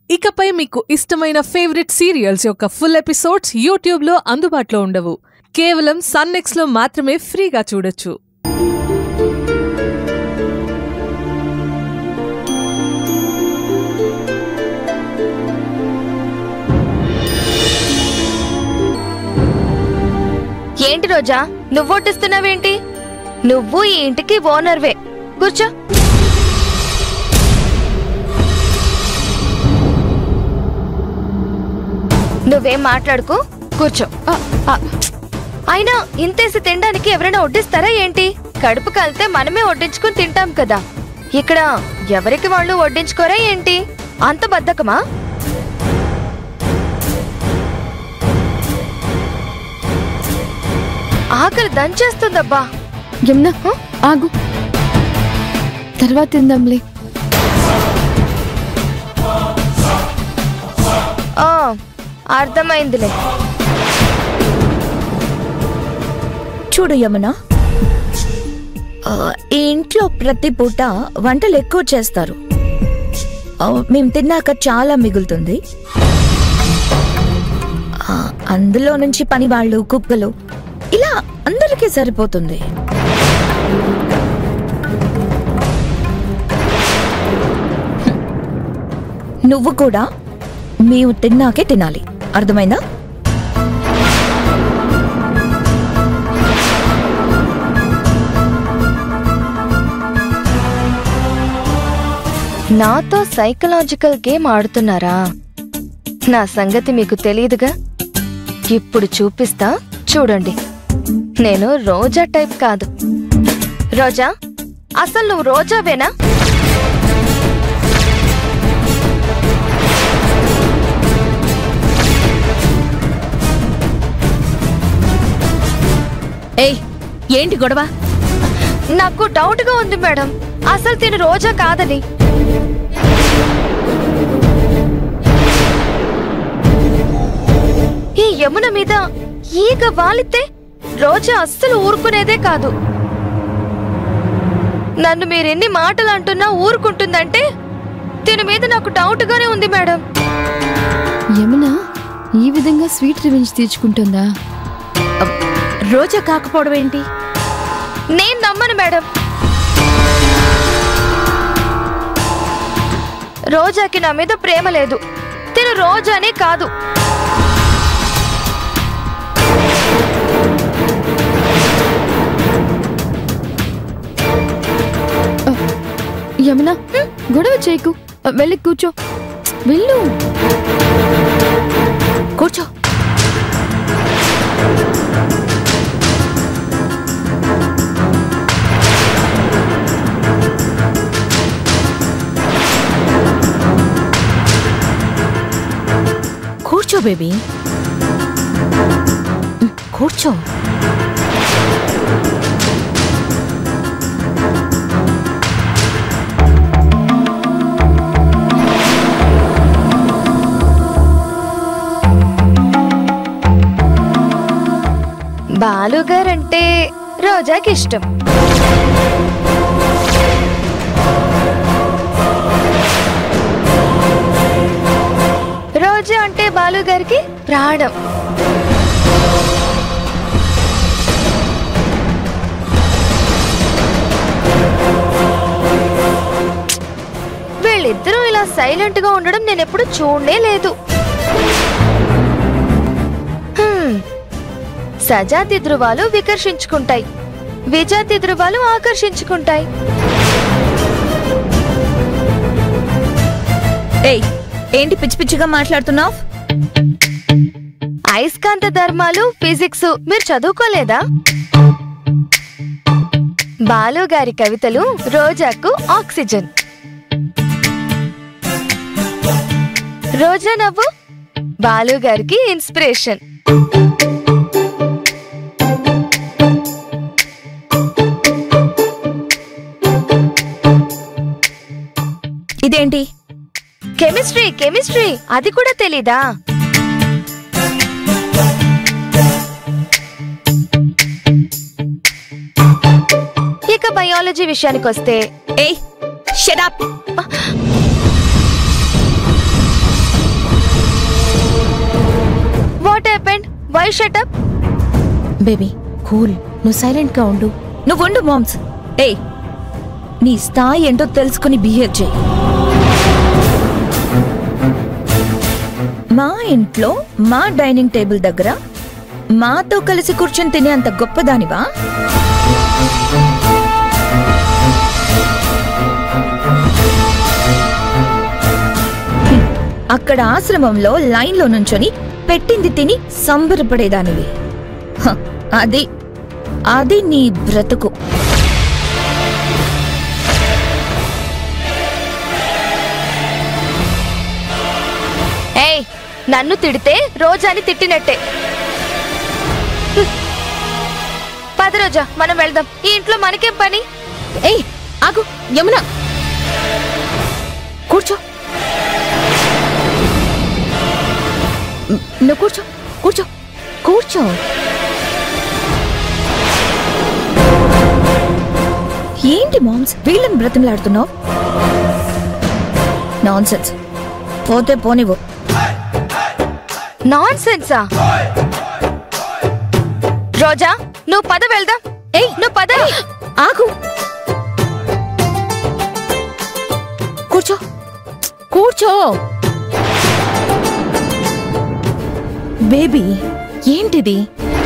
ఇకపై మీకు ఇష్టమైన ఫేవరెట్ సీరియల్స్ యొక్క ఫుల్ ఎపిసోడ్స్ యూట్యూబ్లో అందుబాటులో ఉండవు కేవలం సన్నెక్స్లో మాత్రమే ఫ్రీగా చూడొచ్చు ఏంటి రోజా నువ్వు వడ్డిస్తున్నావేంటి నువ్వు ఈ ఇంటికి ఓనర్వే కూర్చో నువ్వేం మాట్లాడుకో కూర్చో ఆ, ఆ. అయినా ఇంతేసి తినడానికి ఎవరైనా వడ్డిస్తారా ఏంటి కడుపు కలితే మనమే వడ్డించుకుని తింటాం కదా ఇక్కడ ఎవరికి వాళ్ళు వడ్డించుకోరా ఏంటి అంత బద్ధకమా ఆకలి దంచేస్తుందబ్బా యమున ఆగు తర్వాత తిందాంలే ఆ, అర్థమైందిలే చూడు యమున ఆ, ఈ ఇంట్లో ప్రతి పూట వంటలు ఎక్కువ చేస్తారు ఆ, మేము తిన్నాక చాలా మిగులుతుంది ఆ, అందులో నుంచి పని వాళ్ళు కుక్కలు ఇలా అందరికీ సరిపోతుంది నువ్వు కూడా మేము తిన్నాకే తినాలి అర్థమైందా నాతో సైకలాజికల్ గేమ్ ఆడుతున్నారా నా సంగతి మీకు తెలియదుగా ఇప్పుడు చూపిస్తా చూడండి నేను రోజా టైప్ కాదు రోజా అసలు నువ్వు రోజావేనా ఏయ్ ఏంటి గొడవ నాకు డౌట్ గా ఉంది మేడం అసలు తిను రోజా కాదని ఈ యమున మీద ఈగ వాలితే రోజా అస్సలు ఊరుకునేదే కాదు నన్ను మీరెన్ని మాటలు అంటున్నా ఊరుకుంటుందంటే తిని మీద నాకు డౌట్ గానే ఉంది మేడం యమున ఈ విధంగా స్వీట్ రివెంజ్ తీర్చుకుంటుందా రోజా కాకపోవడం ఏంటి నేను నమ్మను మేడం రోజాకి నా మీద ప్రేమ లేదు తిను రోజానే కాదు యమున గొడవ చేయకు వెళ్ళి కూర్చో వెళ్ళు కూర్చో కూర్చో బేబీ కూర్చో బాలుగారంటే రోజాకి ఇష్టం రోజా అంటే బాలుగారికి ప్రాణం వీళ్ళిద్దరూ ఇలా సైలెంట్ గా ఉండడం నేను ఎప్పుడు చూడనే లేదు హ్మ్. సజాతి ధృవాలు వికర్షించుకుంటాయి విజాతి ధృవాలు ఆకర్షించుకుంటాయి ఏయ్ ఏంటి పిచ్చి పిచ్చిగా మాట్లాడుతున్నావు అయస్కాంత ధర్మాలు ఫిజిక్స్ మీరు చదువుకోలేదా బాలు గారి కవితలు రోజాకు ఆక్సిజన్ రోజా నవ్వు బాలు గారికి ఇన్స్పిరేషన్ ఇదేంటి కెమిస్ట్రీ కెమిస్ట్రీ అది కూడా తెలీదా ఇక బయాలజీ విషయానికి వస్తే ఏయ్ షడప్ షటప్ బేబీ కూల్ నువ్వు సైలెంట్ గా ఉండు నువ్వు ఉండు మామ్స్ ఏయ్ నీ స్థాయి ఏంటో తెలుసుకుని బిహేవ్ చేయి మా ఇంట్లో మా డైనింగ్ టేబుల్ దగ్గర మాతో కలిసి కూర్చొని తినే అంత గొప్పదానివా హ్మ్. అక్కడ ఆశ్రమంలో లైన్లో నుంచొని పెట్టింది తిని సంబరపడేదానివి హ, అది అది నీ బ్రతుకు ఏయ్ నన్ను తిడితే రోజాని తిట్టినట్టే హ్మ్. పద రోజా మనం వెళ్దాం ఈ ఇంట్లో మనకేం పని ఏయ్ ఆగు యమున కూర్చో మ్, నువ్వు కూర్చో కూర్చో కూర్చో ఏంటి మామ్స్ వీళ్ళని బ్రతిమలాడుతున్నావు నాన్ సెన్స్ పోతే పోనివ్వు నాన్ సెన్సా రోజా నువ్వు పద వెళ్దాం ఏయ్ నువ్వు పద ఆగు కూర్చో కూర్చో బేబీ ఏంటిది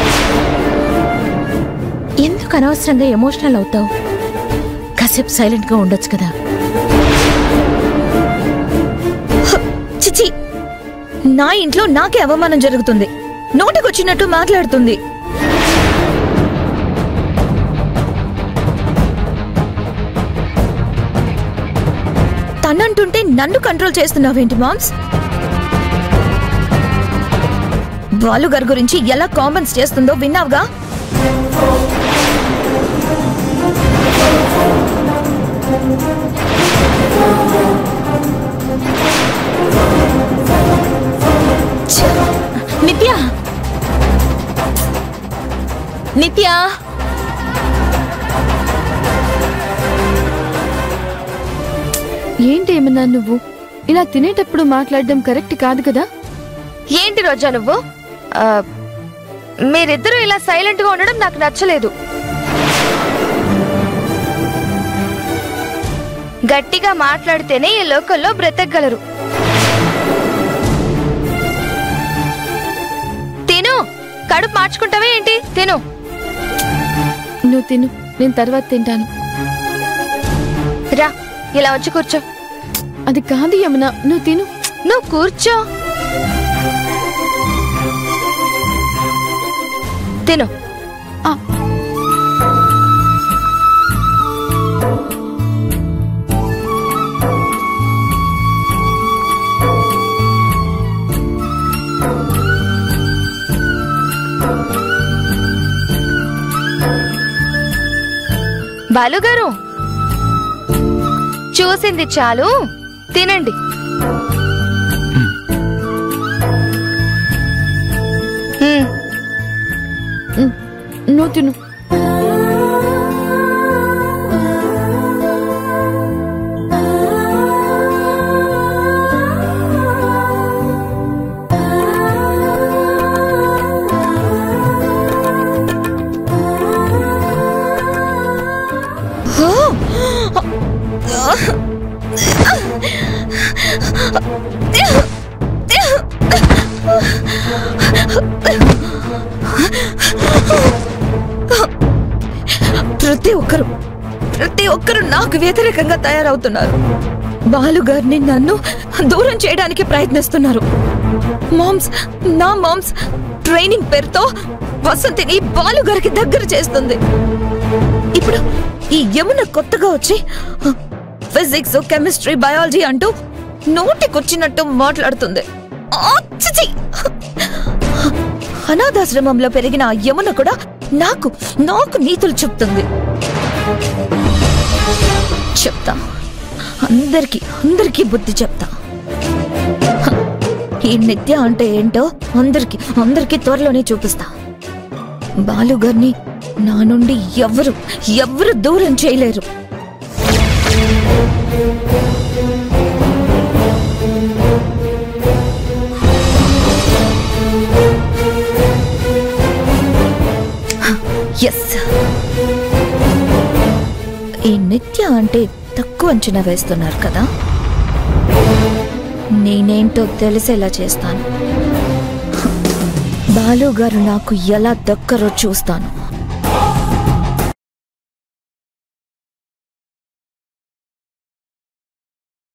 ఎందుకు అనవసరంగా ఎమోషనల్ అవుతావు కాసేపు సైలెంట్ గా ఉండొచ్చు కదా చిచి నా ఇంట్లో నాకే అవమానం జరుగుతుంది నోటికొచ్చినట్టు మాట్లాడుతుంది తనంటుంటే నన్ను కంట్రోల్ చేస్తున్నావేంటి మామ్స్ బాలు గారి గురించి ఎలా కామెంట్స్ చేస్తుందో విన్నావుగా ఛ! నిత్య నిత్య ఏంటి ఏమన్నా నువ్వు ఇలా తినేటప్పుడు మాట్లాడడం కరెక్ట్ కాదు కదా ఏంటి రోజా నువ్వు ఆ, మీరిద్దరూ ఇలా సైలెంట్ గా ఉండడం నాకు నచ్చలేదు గట్టిగా మాట్లాడితేనే ఈ లోకల్లో బ్రతకగలరు తిను కడుపు మార్చుకుంటావే ఏంటి తిను నువ్వు తిను నేను తర్వాత తింటాను రా ఇలా వచ్చి కూర్చో అది కాదు యమున నువ్వు తిను నువ్వు కూర్చో తిను ఆ, బాలుగారు చూసింది చాలు తినండి మ్మ్. ఉమ్, నువ్వు తిను ప్రతి ఒక్కరు ప్రతి ఒక్కరు నాకు వ్యతిరేకంగా తయారవుతున్నారు బాలుగారిని నన్ను దూరం చేయడానికి ప్రయత్నిస్తున్నారు మామ్స్ నా మామ్స్ ట్రైనింగ్ పేరుతో వసంతిని బాలుగారికి దగ్గర చేస్తుంది ఇప్పుడు ఈ యమున కొత్తగా వచ్చి ఫిజిక్స్ కెమిస్ట్రీ బయాలజీ అంటూ నోటికొచ్చినట్టు మాట్లాడుతుంది ఆ, చిచి! అనాథాశ్రమంలో పెరిగిన ఆ యమున కూడా నాకు నాకు నీతులు చెప్తుంది చెప్తా అందరికి అందరికీ బుద్ధి చెప్తా హ, ఈ నిత్య అంటే ఏంటో అందరికి అందరికీ త్వరలోనే చూపిస్తా బాలుగారిని నా నుండి ఎవ్వరు ఎవ్వరు దూరం చేయలేరు ఎస్ ఈ నిత్య అంటే తక్కువ అంచనా వేస్తున్నారు కదా నేనేంటో తెలిసేలా చేస్తాను బాలు గారు నాకు ఎలా దక్కరో చూస్తాను